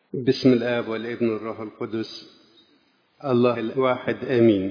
بسم الآب والابن والروح القدس الله الواحد آمين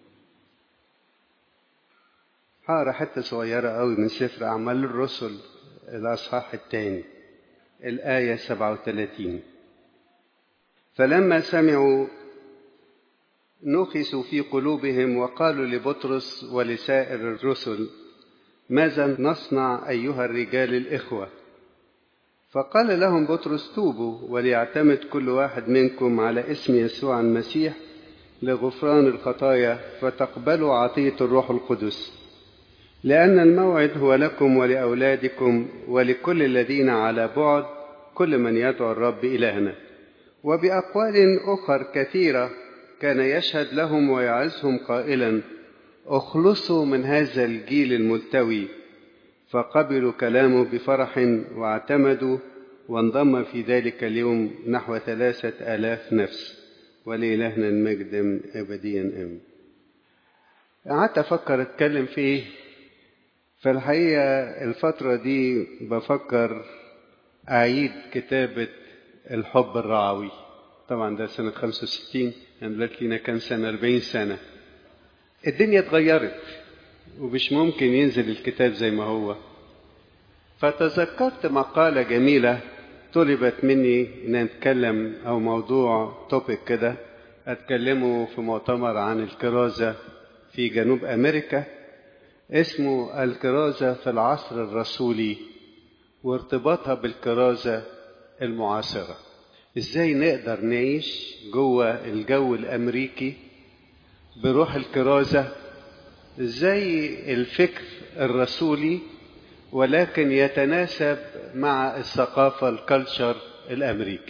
هقرا حتة صغيرة قوي من سفر أعمال الرسل الأصحاح الثاني الآية 37 فلما سمعوا نخسوا في قلوبهم وقالوا لبطرس ولسائر الرسل ماذا نصنع أيها الرجال الإخوة فقال لهم بطرس توبوا وليعتمد كل واحد منكم على اسم يسوع المسيح لغفران الخطايا فتقبلوا عطية الروح القدس لأن الموعد هو لكم ولأولادكم ولكل الذين على بعد كل من يدعو الرب إلهنا وبأقوال أخر كثيرة كان يشهد لهم ويعزهم قائلا اخلصوا من هذا الجيل الملتوي فقبلوا كلامه بفرح واعتمدوا وانضم في ذلك اليوم نحو ثلاثة آلاف نفس ولإلهنا المجد أبديا آمين قعدت أفكر أتكلم في إيه فالحقيقة الفترة دي بفكر أعيد كتابة الحب الرعوي طبعا ده سنة 65 يعني دلوقتي لينا كام سنة 40 سنة الدنيا اتغيرت ومش ممكن ينزل الكتاب زي ما هو فتذكرت مقالة جميلة طلبت مني ان اتكلم او موضوع توبيك كده اتكلمه في مؤتمر عن الكرازة في جنوب امريكا اسمه الكرازة في العصر الرسولي وارتباطها بالكرازة المعاصرة ازاي نقدر نعيش جوه الجو الامريكي بروح الكرازة ازاي الفكر الرسولي ولكن يتناسب مع الثقافة الكالتشر الأمريكي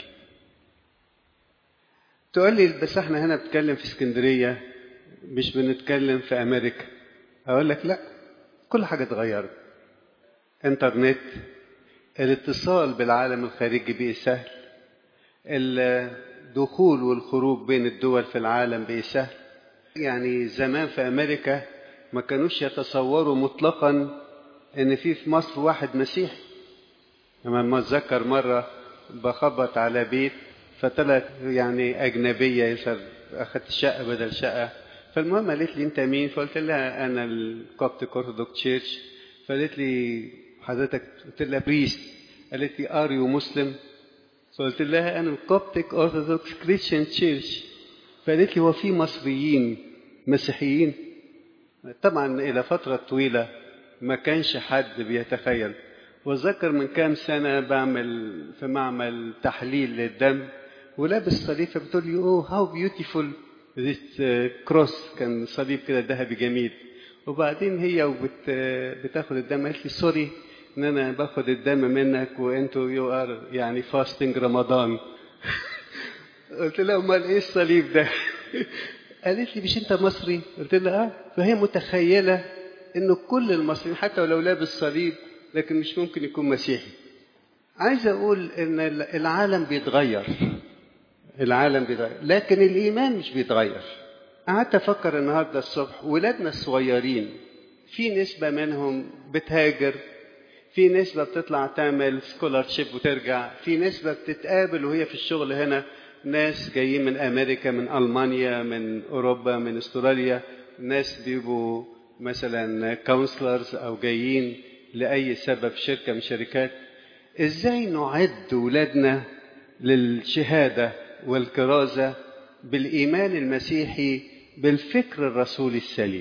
تقول لي بس احنا هنا بنتكلم في اسكندرية مش بنتكلم في أمريكا أقول لك لا كل حاجة اتغيرت انترنت الاتصال بالعالم الخارجي بقي سهل الدخول والخروج بين الدول في العالم بقي سهل يعني زمان في أمريكا ما كانوش يتصوروا مطلقا ان في في مصر واحد مسيحي لما اتذكر مره بخبط على بيت فطلعت يعني اجنبيه يسر اخذت شقه بدل شقه فالمهم قالت لي انت مين فقلت لها انا الكوبتيك اورثودوكس تشيرش فقالت لي حضرتك قلت لها بريست قالت لي ار يو مسلم فقلت لها انا الكوبتيك اورثودوكس كريستيان تشيرش فقالت لي هو في مصريين مسيحيين طبعا الى فتره طويله ما كانش حد بيتخيل وذكر من كام سنة بعمل في معمل تحليل للدم ولابس صليب فبتقول لي اوه هاو بيوتيفول ذيس كروس كان صليب كده ذهبي جميل وبعدين هي وبت بتاخد الدم قالت لي سوري ان انا باخد الدم منك وانتوا يو ار يعني فاستنج رمضان قلت لها امال ايه الصليب ده قالت لي مش انت مصري قلت لها اه فهي متخيله انه كل المصريين حتى ولو لابس صليب لكن مش ممكن يكون مسيحي عايز اقول ان العالم بيتغير العالم بيتغير لكن الايمان مش بيتغير قعدت افكر النهارده الصبح ولادنا الصغيرين في نسبة منهم بتهاجر في نسبة بتطلع تعمل سكولارشيب وترجع في نسبة بتتقابل وهي في الشغل هنا ناس جايين من امريكا من المانيا من اوروبا من استراليا ناس بيبقوا مثلا كونسلرز او جايين لاي سبب شركه من شركات ازاي نعد ولادنا للشهاده والكرازه بالايمان المسيحي بالفكر الرسولي السليم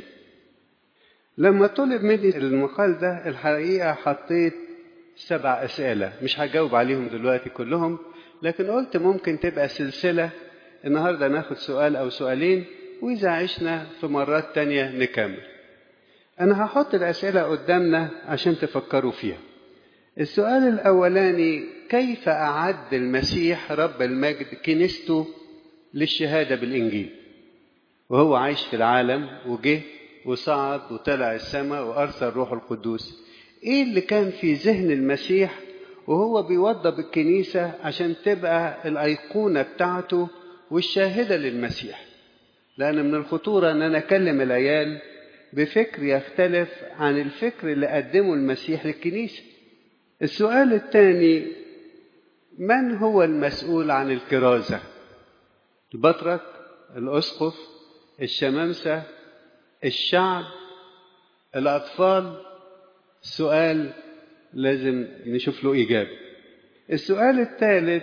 لما طلب مني المقال ده الحقيقه حطيت سبع اسئله مش هجاوب عليهم دلوقتي كلهم لكن قلت ممكن تبقى سلسله النهارده ناخد سؤال او سؤالين واذا عشنا في مرات تانية نكمل أنا هحط الأسئلة قدامنا عشان تفكروا فيها. السؤال الأولاني كيف أعد المسيح رب المجد كنيسته للشهادة بالإنجيل؟ وهو عايش في العالم وجه وصعد وطلع السماء وأرسل روح القدوس. إيه اللي كان في ذهن المسيح وهو بيوضب الكنيسة عشان تبقى الأيقونة بتاعته والشاهدة للمسيح؟ لأن من الخطورة أن أنا أكلم العيال بفكر يختلف عن الفكر اللي قدمه المسيح للكنيسة السؤال الثاني من هو المسؤول عن الكرازة البطرك الأسقف الشمامسة الشعب الأطفال سؤال لازم نشوف له إجابة السؤال الثالث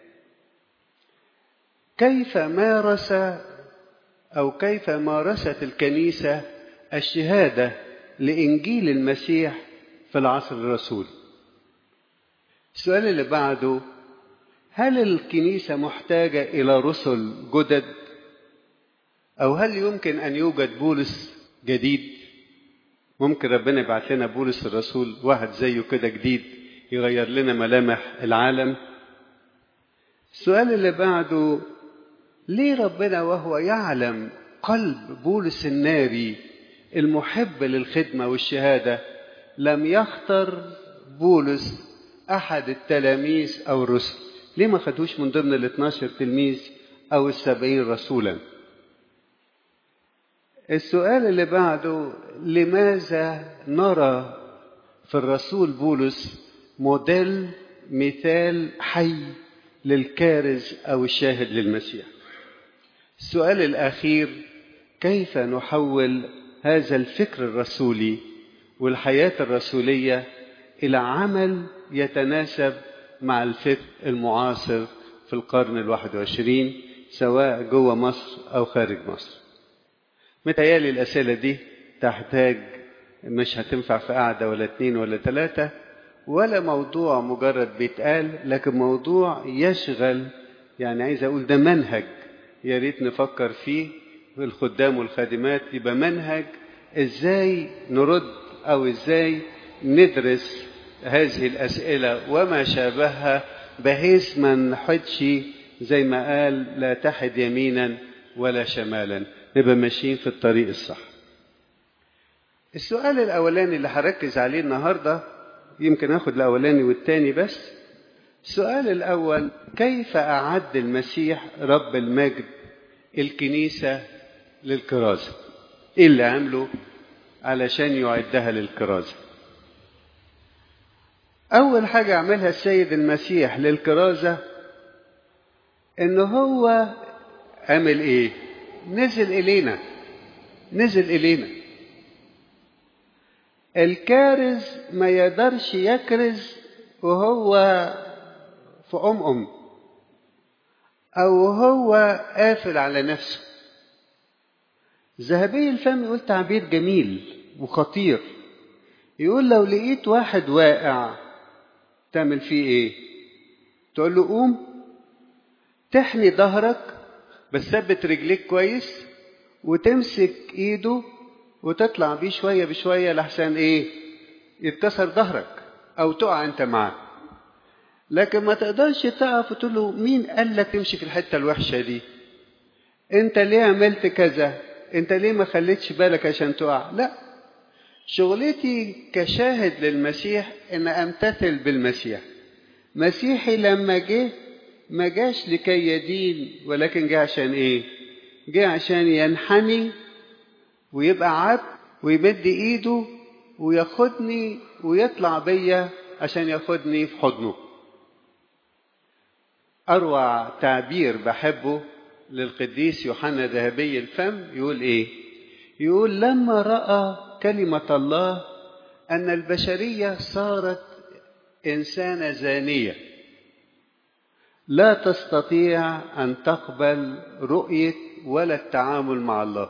كيف مارس أو كيف مارست الكنيسة الشهادة لإنجيل المسيح في العصر الرسولي السؤال اللي بعده هل الكنيسة محتاجة إلى رسل جدد أو هل يمكن أن يوجد بولس جديد ممكن ربنا يبعت لنا بولس الرسول واحد زيه كده جديد يغير لنا ملامح العالم السؤال اللي بعده ليه ربنا وهو يعلم قلب بولس الناري المحب للخدمة والشهادة لم يختر بولس أحد التلاميذ أو الرسل ليه ما خدوش من ضمن ال 12 تلميذ أو السبعين رسولا السؤال اللي بعده لماذا نرى في الرسول بولس موديل مثال حي للكارز أو الشاهد للمسيح السؤال الأخير كيف نحول هذا الفكر الرسولي والحياة الرسولية إلى عمل يتناسب مع الفكر المعاصر في القرن الواحد وعشرين سواء جوه مصر أو خارج مصر متهيألي الأسئلة دي تحتاج مش هتنفع في قعدة ولا اتنين ولا تلاتة ولا موضوع مجرد بيتقال لكن موضوع يشغل يعني عايز أقول ده منهج يا ريت نفكر فيه في الخدام والخادمات يبقى منهج ازاي نرد او ازاي ندرس هذه الاسئله وما شابهها بحيث ما نحدش زي ما قال لا تحد يمينا ولا شمالا نبقى ماشيين في الطريق الصح السؤال الاولاني اللي هركز عليه النهارده يمكن اخد الاولاني والتاني بس السؤال الاول كيف اعد المسيح رب المجد الكنيسه للكرازه ايه اللي عمله علشان يعدها للكرازه اول حاجه عملها السيد المسيح للكرازه ان هو عمل ايه نزل الينا نزل الينا الكارز ما يقدرش يكرز وهو في أم أم أو هو قافل على نفسه ذهبي الفم يقول تعبير جميل وخطير يقول لو لقيت واحد واقع تعمل فيه ايه تقول له قوم تحني ظهرك بس ثبت رجليك كويس وتمسك ايده وتطلع بيه شوية بشوية لحسن ايه يتكسر ظهرك او تقع انت معاه لكن ما تقدرش تقف وتقول له مين قال لك تمشي في الحته الوحشه دي انت ليه عملت كذا انت ليه ما خليتش بالك عشان تقع لا شغلتي كشاهد للمسيح ان امتثل بالمسيح مسيحي لما جه ما جاش لكي يدين ولكن جه عشان ايه جه عشان ينحني ويبقى عبد ويمد ايده وياخدني ويطلع بيا عشان ياخدني في حضنه أروع تعبير بحبه للقديس يوحنا ذهبي الفم يقول إيه؟ يقول لما رأى كلمة الله أن البشرية صارت إنسانة زانية لا تستطيع أن تقبل رؤية ولا التعامل مع الله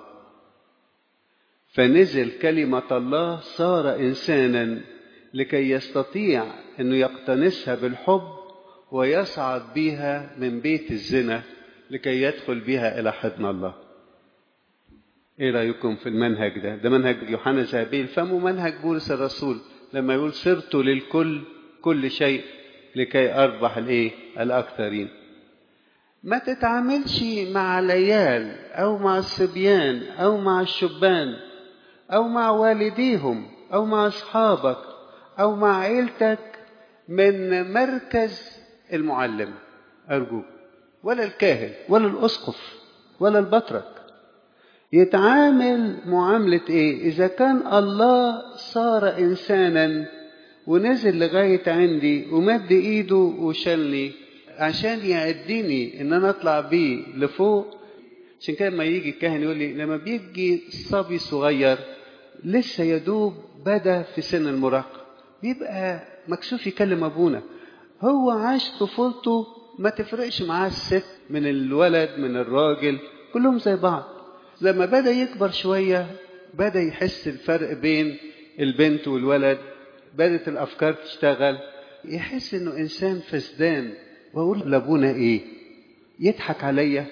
فنزل كلمة الله صار إنسانا لكي يستطيع أنه يقتنسها بالحب ويصعد بها من بيت الزنا لكي يدخل بها إلى حضن الله إيه رأيكم في المنهج ده؟ ده منهج يوحنا ذهبي الفم ومنهج بولس الرسول لما يقول صرت للكل كل شيء لكي أربح الإيه؟ الأكثرين. ما تتعاملش مع العيال أو مع الصبيان أو مع الشبان أو مع والديهم أو مع أصحابك أو مع عيلتك من مركز المعلم أرجوك ولا الكاهن ولا الأسقف ولا البطرك يتعامل معاملة إيه؟ إذا كان الله صار إنسانا ونزل لغاية عندي ومد إيده وشلني عشان يعدني ان انا اطلع بيه لفوق عشان كده لما يجي الكاهن يقول لي لما بيجي صبي صغير لسه يدوب بدا في سن المراهقه بيبقى مكسوف يكلم ابونا هو عاش طفولته ما تفرقش معاه الست من الولد من الراجل كلهم زي بعض لما بدا يكبر شويه بدا يحس الفرق بين البنت والولد بدات الافكار تشتغل يحس انه انسان فسدان واقول لابونا ايه يضحك عليا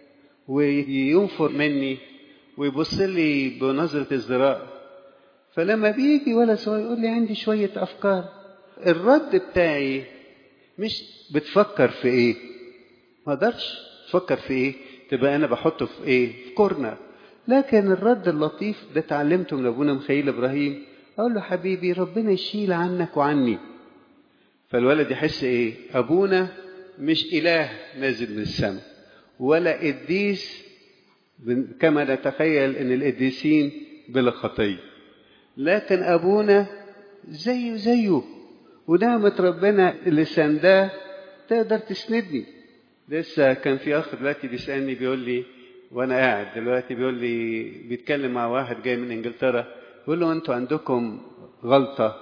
وينفر مني ويبص لي بنظره ازدراء فلما بيجي ولد صغير يقول لي عندي شويه افكار الرد بتاعي مش بتفكر في ايه ما اقدرش تفكر في ايه تبقى انا بحطه في ايه في كورنر لكن الرد اللطيف ده اتعلمته من ابونا مخيل ابراهيم اقول له حبيبي ربنا يشيل عنك وعني فالولد يحس ايه ابونا مش اله نازل من السماء ولا قديس كما نتخيل ان القديسين بلا خطيه لكن ابونا زيه زيه ونعمة ربنا اللي سنداه تقدر تسندني لسه كان في اخ دلوقتي بيسالني بيقول لي وانا قاعد دلوقتي بيقول لي بيتكلم مع واحد جاي من انجلترا بيقول له انتوا عندكم غلطه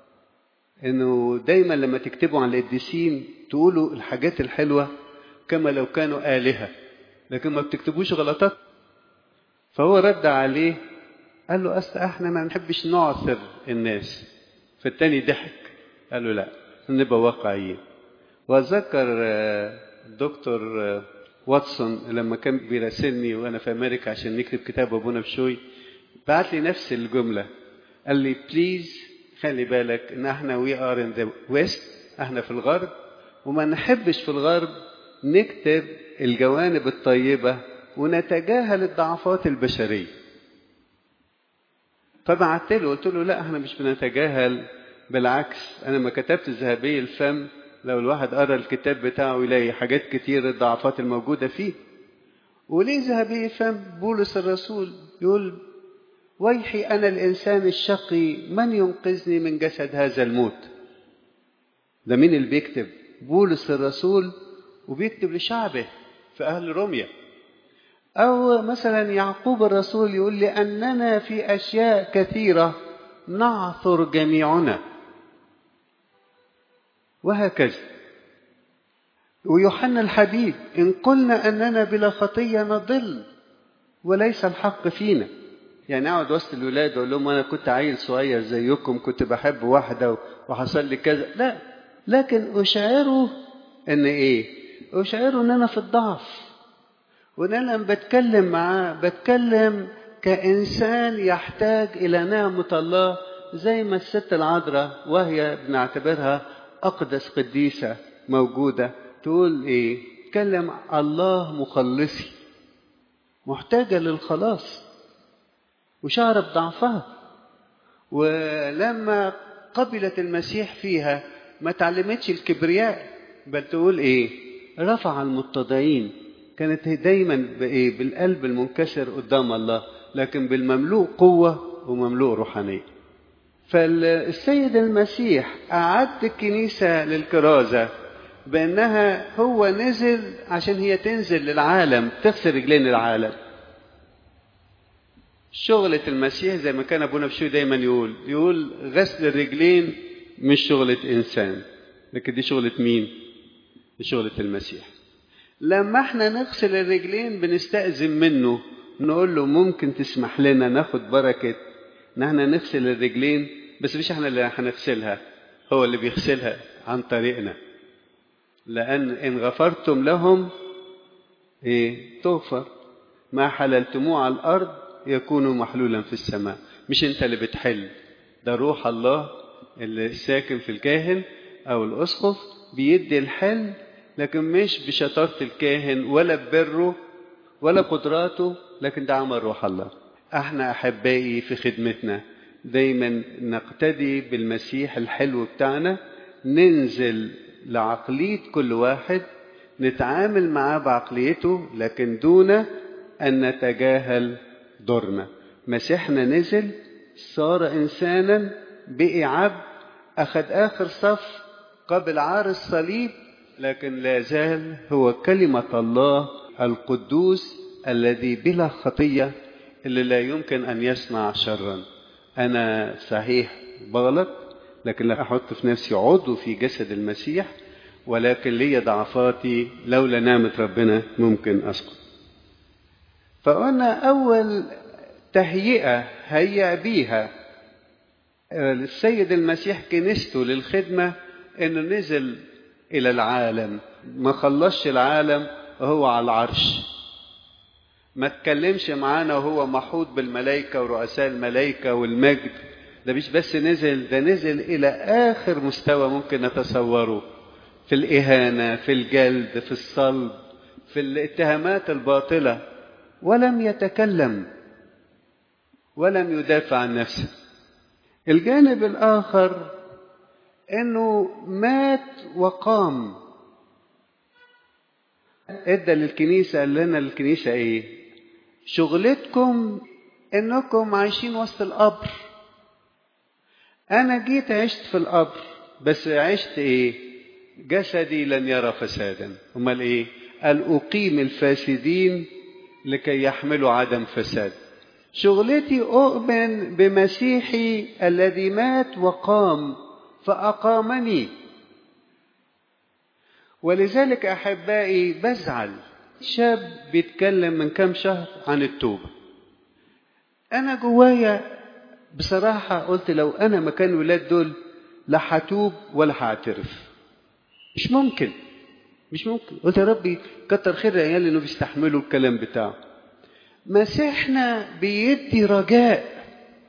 انه دايما لما تكتبوا عن القديسين تقولوا الحاجات الحلوه كما لو كانوا الهه لكن ما بتكتبوش غلطات فهو رد عليه قال له اصل احنا ما بنحبش نعثر الناس فالتاني ضحك قال له لا نبقى واقعيين واتذكر الدكتور واتسون لما كان بيراسلني وانا في امريكا عشان نكتب كتاب ابونا بشوي بعت لي نفس الجمله قال لي بليز خلي بالك ان احنا وي ار ان ذا ويست احنا في الغرب وما نحبش في الغرب نكتب الجوانب الطيبه ونتجاهل الضعفات البشريه فبعت له قلت له لا احنا مش بنتجاهل بالعكس انا ما كتبت ذهبي الفم لو الواحد قرا الكتاب بتاعه يلاقي حاجات كتير الضعفات الموجوده فيه وليه ذهبي الفم بولس الرسول يقول ويحي انا الانسان الشقي من ينقذني من جسد هذا الموت ده مين اللي بيكتب بولس الرسول وبيكتب لشعبه في اهل روميا او مثلا يعقوب الرسول يقول لاننا في اشياء كثيره نعثر جميعنا وهكذا ويوحنا الحبيب إن قلنا أننا بلا خطية نضل وليس الحق فينا يعني أقعد وسط الولاد أقول لهم أنا كنت عيل صغير زيكم كنت بحب واحدة وحصل لي كذا لا لكن أشعره إن إيه أشعره إن أنا في الضعف وإن أنا لما بتكلم معاه بتكلم كإنسان يحتاج إلى نعمة الله زي ما الست العذراء وهي بنعتبرها أقدس قديسة موجودة تقول إيه؟ تكلم الله مخلصي محتاجة للخلاص وشعر بضعفها ولما قبلت المسيح فيها ما تعلمتش الكبرياء بل تقول إيه؟ رفع المتضعين كانت دايما بإيه؟ بالقلب المنكسر قدام الله لكن بالمملوء قوة ومملوء روحانية فالسيد المسيح أعد الكنيسة للكرازة بأنها هو نزل عشان هي تنزل للعالم تغسل رجلين العالم شغلة المسيح زي ما كان أبونا بشوي دايما يقول يقول غسل الرجلين مش شغلة إنسان لكن دي شغلة مين؟ دي شغلة المسيح لما احنا نغسل الرجلين بنستأذن منه نقول له ممكن تسمح لنا ناخد بركة ان احنا نغسل الرجلين بس مش احنا اللي هنغسلها هو اللي بيغسلها عن طريقنا لأن إن غفرتم لهم إيه تغفر ما حللتموه على الأرض يكون محلولا في السماء مش أنت اللي بتحل ده روح الله اللي ساكن في الكاهن أو الأسقف بيدي الحل لكن مش بشطارة الكاهن ولا ببره ولا قدراته لكن ده عمل روح الله احنا أحبائي في خدمتنا دايما نقتدي بالمسيح الحلو بتاعنا ننزل لعقلية كل واحد نتعامل معاه بعقليته لكن دون أن نتجاهل دورنا مسيحنا نزل صار إنسانا بقي عبد أخذ آخر صف قبل عار الصليب لكن لا زال هو كلمة الله القدوس الذي بلا خطية اللي لا يمكن أن يصنع شرا أنا صحيح بغلط لكن لا أحط في نفسي عضو في جسد المسيح ولكن لي ضعفاتي لولا نعمة ربنا ممكن أسقط فقلنا أول تهيئة هيأ بيها السيد المسيح كنيسته للخدمة إنه نزل إلى العالم ما خلصش العالم وهو على العرش ما تكلمش معانا وهو محوط بالملائكة ورؤساء الملائكة والمجد ده مش بس نزل ده نزل إلى آخر مستوى ممكن نتصوره في الإهانة في الجلد في الصلب في الاتهامات الباطلة ولم يتكلم ولم يدافع عن نفسه الجانب الآخر انه مات وقام ادى للكنيسه قال لنا الكنيسه ايه شغلتكم انكم عايشين وسط القبر انا جيت عشت في القبر بس عشت ايه جسدي لن يرى فسادا امال ايه قال اقيم الفاسدين لكي يحملوا عدم فساد شغلتي اؤمن بمسيحي الذي مات وقام فأقامني ولذلك أحبائي بزعل شاب بيتكلم من كام شهر عن التوبة أنا جوايا بصراحة قلت لو أنا مكان ولاد دول لا هتوب ولا هعترف مش ممكن مش ممكن قلت يا ربي كتر خير العيال انه بيستحملوا الكلام بتاعه مسيحنا بيدي رجاء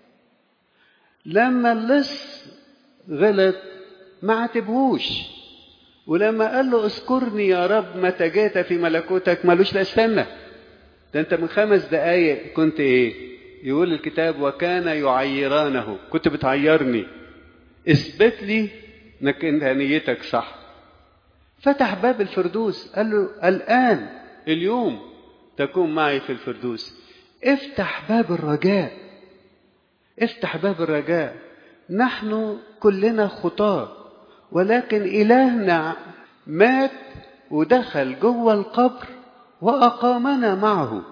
لما اللص غلط ما عاتبهوش ولما قال له اذكرني يا رب متى جئت في ملكوتك مالوش لا استنى ده انت من خمس دقايق كنت ايه يقول الكتاب وكان يعيرانه كنت بتعيرني اثبت لي انك انت نيتك صح فتح باب الفردوس قال له الان اليوم تكون معي في الفردوس افتح باب الرجاء افتح باب الرجاء نحن كلنا خطاة ولكن إلهنا مات ودخل جوه القبر وأقامنا معه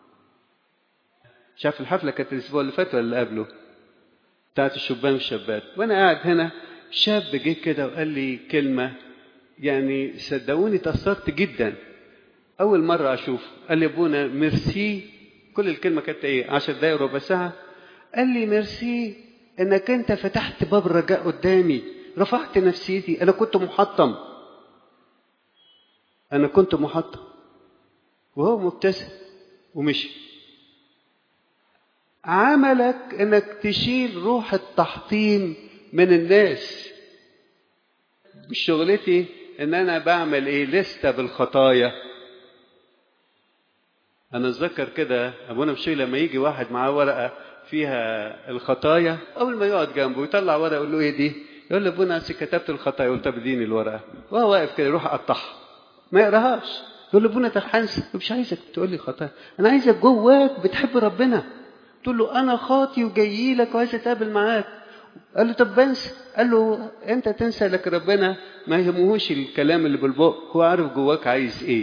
شاف الحفلة كانت الأسبوع اللي فات ولا اللي قبله بتاعت الشبان والشابات وأنا قاعد هنا شاب جه كده وقال لي كلمة يعني صدقوني تأثرت جدا أول مرة أشوف قال لي أبونا ميرسي كل الكلمة كانت إيه عشر دقايق ربع ساعة قال لي ميرسي انك انت فتحت باب الرجاء قدامي رفعت نفسيتي انا كنت محطم انا كنت محطم وهو مبتسم ومشي عملك انك تشيل روح التحطيم من الناس مش شغلتي ان انا بعمل ايه لستة بالخطايا انا اتذكر كده ابونا بشوي لما يجي واحد معاه ورقه فيها الخطايا اول ما يقعد جنبه يطلع ورقه يقول له ايه دي يقول له ابونا كتبت الخطايا يقول طب اديني الورقه وهو واقف كده يروح اقطعها ما يقراهاش يقول له ابونا تحنس مش عايزك تقول لي خطايا انا عايزك جواك بتحب ربنا تقول له انا خاطي وجاي لك وعايز اتقابل معاك قال له طب بنسى قال له انت تنسى لك ربنا ما يهمهوش الكلام اللي بالبق هو عارف جواك عايز ايه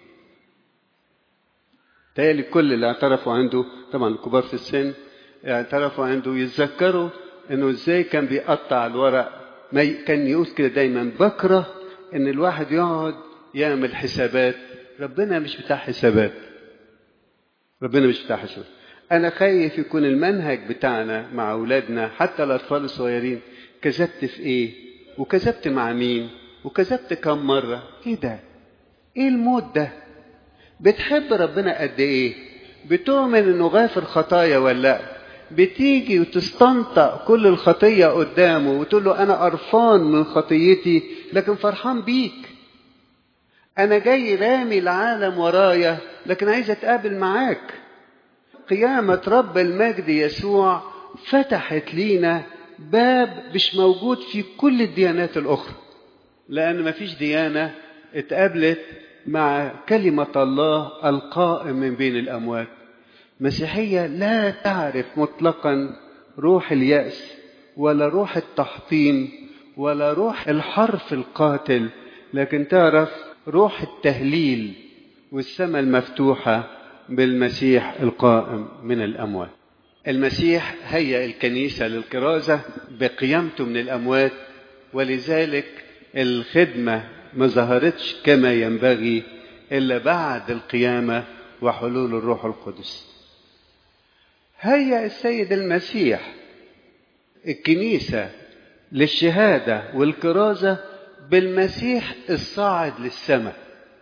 تالي كل اللي اعترفوا عنده طبعا الكبار في السن اعترفوا عنده يتذكروا انه ازاي كان بيقطع الورق ما كان يقول كده دايما بكره ان الواحد يقعد يعمل حسابات ربنا مش بتاع حسابات ربنا مش بتاع حسابات انا خايف يكون المنهج بتاعنا مع اولادنا حتى الاطفال الصغيرين كذبت في ايه وكذبت مع مين وكذبت كم مره ايه ده ايه الموت ده بتحب ربنا قد ايه بتؤمن انه غافر خطايا ولا لا بتيجي وتستنطق كل الخطية قدامه وتقول له أنا قرفان من خطيتي لكن فرحان بيك أنا جاي رامي العالم ورايا لكن عايز أتقابل معاك قيامة رب المجد يسوع فتحت لينا باب مش موجود في كل الديانات الأخرى لأن مفيش ديانة اتقابلت مع كلمة الله القائم من بين الأموات مسيحية لا تعرف مطلقا روح اليأس ولا روح التحطيم ولا روح الحرف القاتل لكن تعرف روح التهليل والسماء المفتوحة بالمسيح القائم من الأموات المسيح هيأ الكنيسة للكرازة بقيامته من الأموات ولذلك الخدمة ما ظهرتش كما ينبغي إلا بعد القيامة وحلول الروح القدس هيأ السيد المسيح الكنيسة للشهادة والكرازة بالمسيح الصاعد للسماء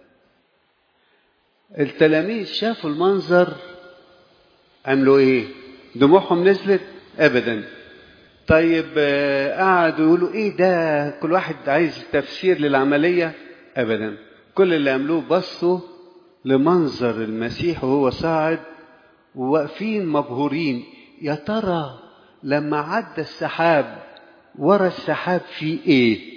التلاميذ شافوا المنظر عملوا ايه دموعهم نزلت ابدا طيب قعدوا يقولوا ايه ده كل واحد عايز تفسير للعملية ابدا كل اللي عملوه بصوا لمنظر المسيح وهو صاعد وواقفين مبهورين يا ترى لما عدى السحاب ورا السحاب في ايه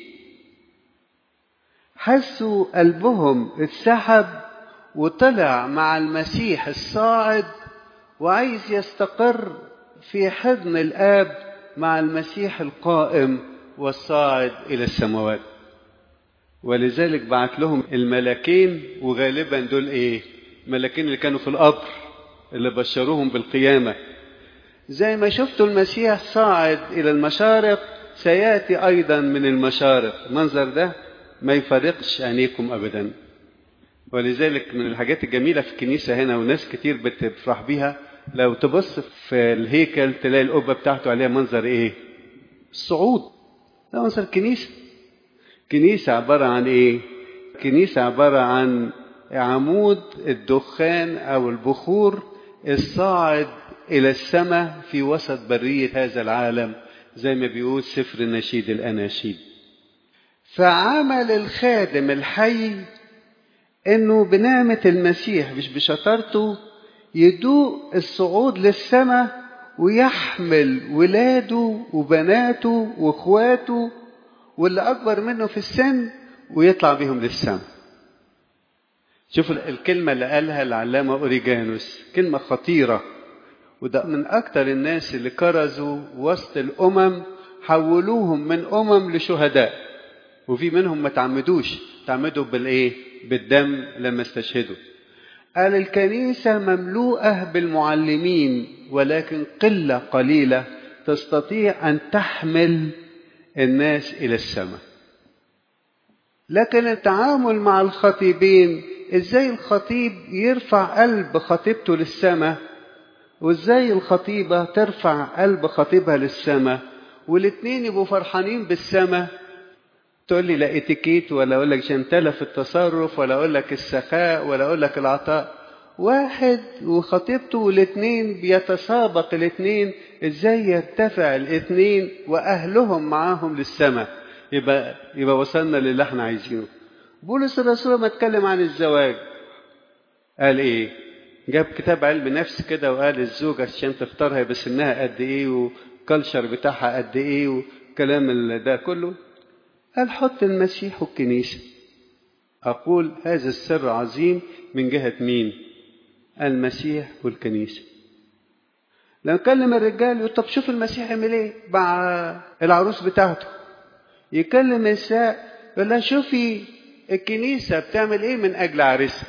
حسوا قلبهم اتسحب وطلع مع المسيح الصاعد وعايز يستقر في حضن الاب مع المسيح القائم والصاعد الى السماوات ولذلك بعت لهم الملكين وغالبا دول ايه ملكين اللي كانوا في القبر اللي بشروهم بالقيامه زي ما شفتوا المسيح صاعد الى المشارق سياتي ايضا من المشارق المنظر ده ما يفارقش عينيكم ابدا ولذلك من الحاجات الجميله في الكنيسه هنا وناس كتير بتفرح بيها لو تبص في الهيكل تلاقي القبه بتاعته عليها منظر ايه الصعود ده منظر الكنيسه كنيسه عباره عن ايه كنيسه عباره عن عمود الدخان او البخور الصاعد الى السماء في وسط بريه هذا العالم زي ما بيقول سفر نشيد الاناشيد فعمل الخادم الحي انه بنعمه المسيح مش بشطارته يدوق الصعود للسماء ويحمل ولاده وبناته واخواته واللي اكبر منه في السن ويطلع بيهم للسماء شوفوا الكلمه اللي قالها العلامه اوريجانوس كلمه خطيره وده من اكتر الناس اللي كرزوا وسط الامم حولوهم من امم لشهداء وفي منهم ما تعمدوش تعمدوا بالايه بالدم لما استشهدوا قال الكنيسة مملوءة بالمعلمين ولكن قلة قليلة تستطيع أن تحمل الناس إلى السماء لكن التعامل مع الخطيبين ازاي الخطيب يرفع قلب خطيبته للسماء وازاي الخطيبة ترفع قلب خطيبها للسماء والاتنين يبقوا فرحانين بالسماء تقول لي لا اتيكيت ولا اقول لك جنتله في التصرف ولا اقول لك السخاء ولا اقول لك العطاء واحد وخطيبته والاثنين بيتسابق الاثنين ازاي يرتفع الاثنين واهلهم معاهم للسماء يبقى يبقى وصلنا للي احنا عايزينه بولس الرسول ما اتكلم عن الزواج قال ايه جاب كتاب علم نفس كده وقال الزوجة عشان تختارها يبقى سنها قد ايه والكالتشر بتاعها قد ايه والكلام ده كله قال حط المسيح والكنيسة أقول هذا السر عظيم من جهة مين المسيح والكنيسة لو كلم الرجال يقول طب شوف المسيح يعمل ايه مع العروس بتاعته يكلم النساء يقول لها شوفي الكنيسة بتعمل ايه من أجل عريسها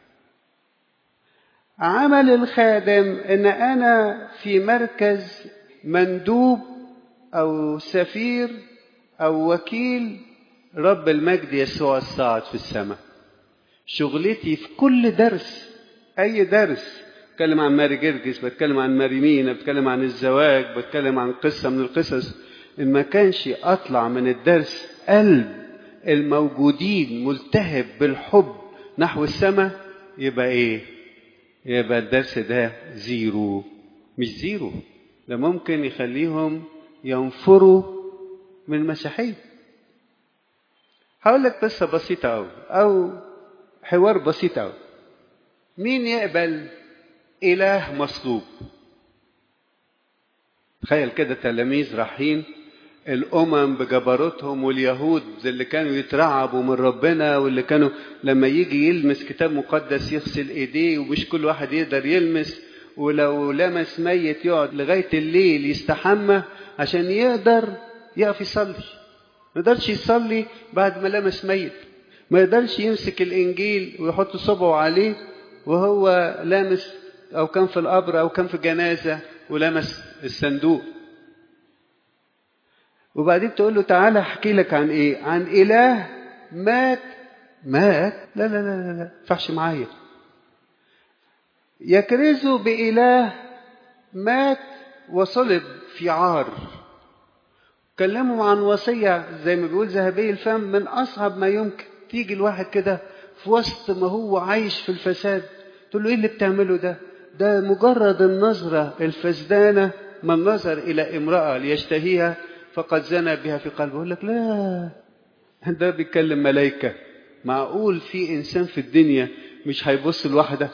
عمل الخادم ان انا في مركز مندوب او سفير أو وكيل رب المجد يسوع الصاعد في السماء شغلتي في كل درس أي درس بتكلم عن ماري جرجس بتكلم عن ماري مينا بتكلم عن الزواج بتكلم عن قصة من القصص إن ما كانش أطلع من الدرس قلب الموجودين ملتهب بالحب نحو السماء يبقى إيه؟ يبقى الدرس ده زيرو مش زيرو ده ممكن يخليهم ينفروا من المسيحية هقول لك قصة بسيطة أوي أو حوار بسيط أوي مين يقبل إله مصلوب تخيل كده تلاميذ رايحين الأمم بجبروتهم واليهود اللي كانوا يترعبوا من ربنا واللي كانوا لما يجي يلمس كتاب مقدس يغسل إيديه ومش كل واحد يقدر يلمس ولو لمس ميت يقعد لغاية الليل يستحمى عشان يقدر يقف يصلي ما يقدرش يصلي بعد ما لمس ميت ما يقدرش يمسك الإنجيل ويحط صبعه عليه وهو لامس أو كان في القبر أو كان في جنازة ولمس الصندوق وبعدين تقول له تعالى احكي لك عن ايه عن اله مات مات لا لا لا لا لا ينفعش معايا يكرزوا بإله مات وصلب في عار كلموا عن وصية زي ما بيقول ذهبي الفم من أصعب ما يمكن تيجي الواحد كده في وسط ما هو عايش في الفساد تقول له إيه اللي بتعمله ده ده مجرد النظرة الفسدانة من نظر إلى امرأة ليشتهيها فقد زنى بها في قلبه يقول لك لا ده بيتكلم ملايكة معقول في إنسان في الدنيا مش هيبص لوحده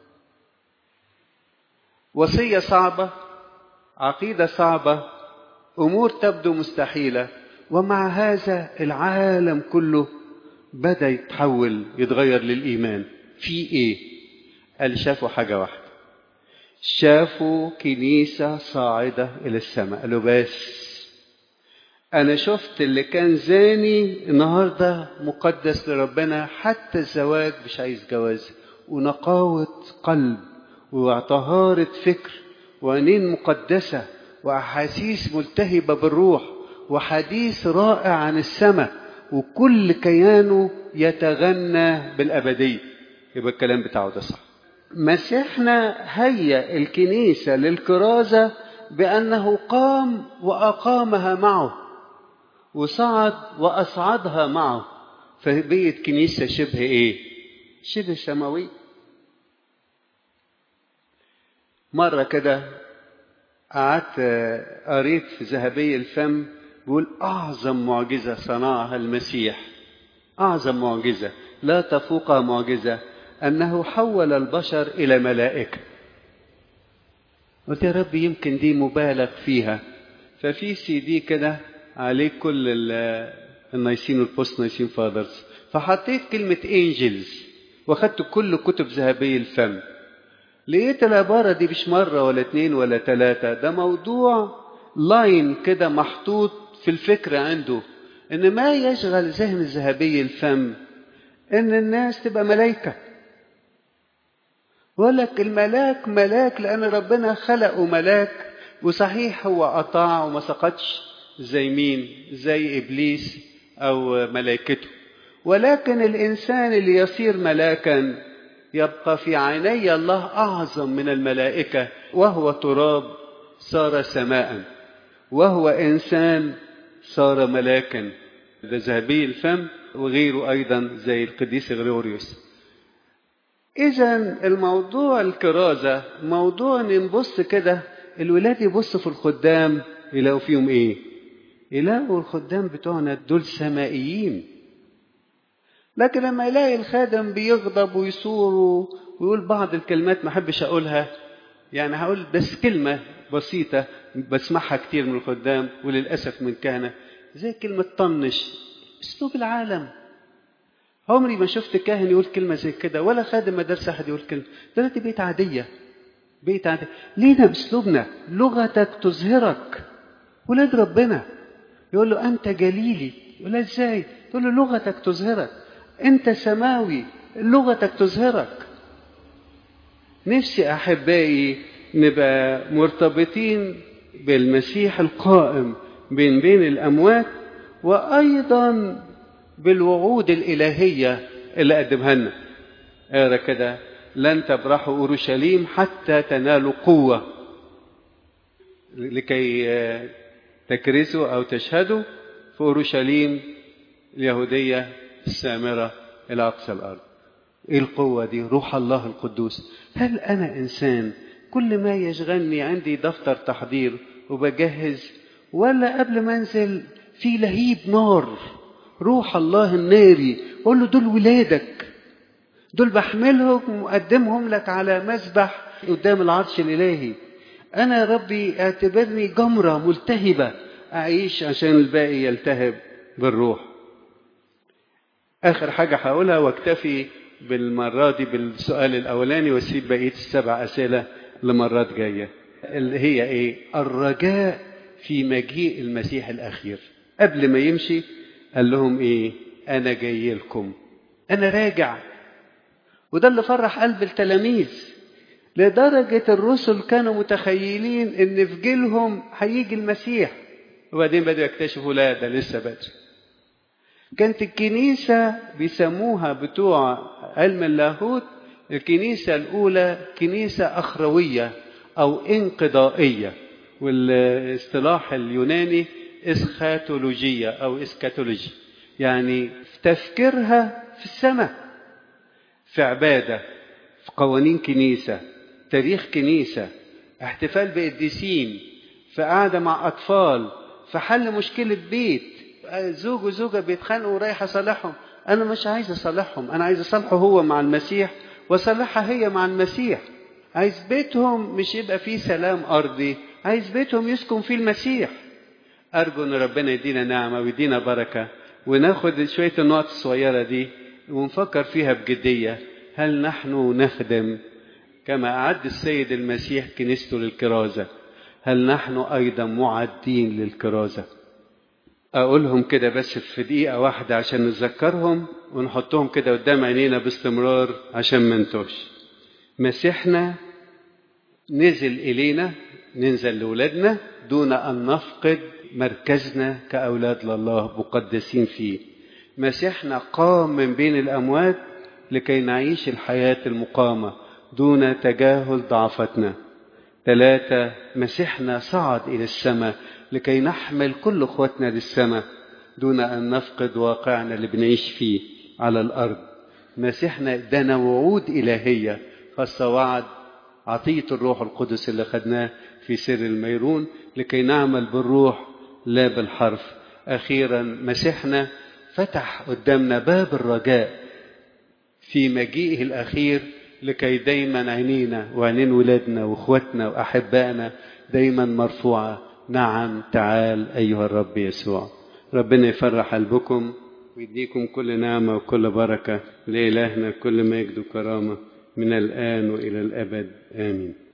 وصية صعبة عقيدة صعبة أمور تبدو مستحيلة ومع هذا العالم كله بدأ يتحول يتغير للإيمان في إيه؟ قال شافوا حاجة واحدة شافوا كنيسة صاعدة إلى السماء قالوا بس أنا شفت اللي كان زاني النهاردة مقدس لربنا حتى الزواج مش عايز جواز ونقاوة قلب وطهارة فكر وعينين مقدسة وأحاسيس ملتهبة بالروح وحديث رائع عن السماء وكل كيانه يتغنى بالأبدية يبقى الكلام بتاعه ده صح مسيحنا هيأ الكنيسة للكرازة بأنه قام وأقامها معه وصعد وأصعدها معه فبقيت كنيسة شبه إيه؟ شبه سماوية مرة كده قعدت قريت في ذهبي الفم بيقول أعظم معجزة صنعها المسيح أعظم معجزة لا تفوقها معجزة أنه حول البشر إلى ملائكة قلت يا رب يمكن دي مبالغ فيها ففي سي دي كده عليه كل النايسين والبوست نايسين فادرز فحطيت كلمة انجلز واخدت كل كتب ذهبي الفم لقيت العبارة دي مش مرة ولا اتنين ولا تلاتة ده موضوع لاين كده محطوط في الفكر عنده ان ما يشغل ذهن الذهبي الفم ان الناس تبقى ملايكة ولك الملاك ملاك لان ربنا خلقه ملاك وصحيح هو قطع وما سقطش زي مين زي ابليس او ملائكته ولكن الانسان اللي يصير ملاكا يبقى في عيني الله اعظم من الملائكه وهو تراب صار سماء وهو انسان صار ملاكا ده ذهبي الفم وغيره ايضا زي القديس غريغوريوس اذا الموضوع الكرازه موضوع نبص كده الولاد يبصوا في الخدام يلاقوا فيهم ايه يلاقوا الخدام بتوعنا دول سمائيين لكن لما يلاقي الخادم بيغضب ويصور ويقول بعض الكلمات ما احبش اقولها يعني هقول بس كلمه بسيطه بسمعها كتير من الخدام وللاسف من كهنه زي كلمه طنش اسلوب العالم عمري ما شفت كاهن يقول كلمه زي كده ولا خادم مدرسه حد يقول كلمه دلوقتي بقيت عاديه بقيت عاديه لينا باسلوبنا لغتك تظهرك ولاد ربنا يقول له أنت جليلي يقول له إزاي تقول له لغتك تظهرك أنت سماوي لغتك تظهرك نفسي أحبائي نبقى مرتبطين بالمسيح القائم بين بين الأموات وأيضا بالوعود الإلهية اللي قدمها لنا اقرا كده لن تبرحوا أورشليم حتى تنالوا قوة لكي تكرسوا أو تشهدوا في أورشليم اليهودية السامرة إلى أقصى الأرض إيه القوة دي روح الله القدوس هل أنا إنسان كل ما يشغلني عندي دفتر تحضير وبجهز ولا قبل ما أنزل في لهيب نار روح الله الناري أقول له دول ولادك دول بحملهم وأقدمهم لك على مذبح قدام العرش الإلهي أنا ربي اعتبرني جمرة ملتهبة أعيش عشان الباقي يلتهب بالروح آخر حاجة هقولها واكتفي بالمرة دي بالسؤال الأولاني واسيب بقية السبع أسئلة لمرات جاية اللي هي إيه؟ الرجاء في مجيء المسيح الأخير قبل ما يمشي قال لهم إيه؟ أنا جاي لكم أنا راجع وده اللي فرح قلب التلاميذ لدرجة الرسل كانوا متخيلين إن في جيلهم هيجي المسيح وبعدين بدأوا يكتشفوا لا ده لسه بدري كانت الكنيسة بيسموها بتوع علم اللاهوت الكنيسة الأولى كنيسة أخروية أو انقضائية والاصطلاح اليوناني اسخاتولوجية أو اسكاتولوجي يعني تفكيرها في السماء في عبادة في قوانين كنيسة تاريخ كنيسة احتفال بقديسين في قعدة مع أطفال في حل مشكلة بيت زوج وزوجة بيتخانقوا ورايح أصالحهم أنا مش عايز أصالحهم أنا عايز أصالحه هو مع المسيح وأصالحها هي مع المسيح عايز بيتهم مش يبقى فيه سلام أرضي عايز بيتهم يسكن فيه المسيح أرجو أن ربنا يدينا نعمة ويدينا بركة وناخد شوية النقط الصغيرة دي ونفكر فيها بجدية هل نحن نخدم كما أعد السيد المسيح كنيسته للكرازة هل نحن أيضا معدين للكرازة أقولهم كده بس في دقيقة واحدة عشان نتذكرهم ونحطهم كده قدام عينينا باستمرار عشان ما نتوش مسيحنا نزل إلينا ننزل لأولادنا دون أن نفقد مركزنا كأولاد لله مقدسين فيه مسيحنا قام من بين الأموات لكي نعيش الحياة المقامة دون تجاهل ضعفتنا ثلاثة مسيحنا صعد إلى السماء لكي نحمل كل اخوتنا للسماء دون ان نفقد واقعنا اللي بنعيش فيه على الارض مسيحنا ادانا وعود الهيه خاصه وعد عطيه الروح القدس اللي خدناه في سر الميرون لكي نعمل بالروح لا بالحرف اخيرا مسيحنا فتح قدامنا باب الرجاء في مجيئه الاخير لكي دايما عينينا وعينين ولادنا واخواتنا واحبائنا دايما مرفوعه نعم تعال أيها الرب يسوع ربنا يفرح قلبكم ويديكم كل نعمة وكل بركة لإلهنا كل مجد وكرامة من الآن وإلى الأبد آمين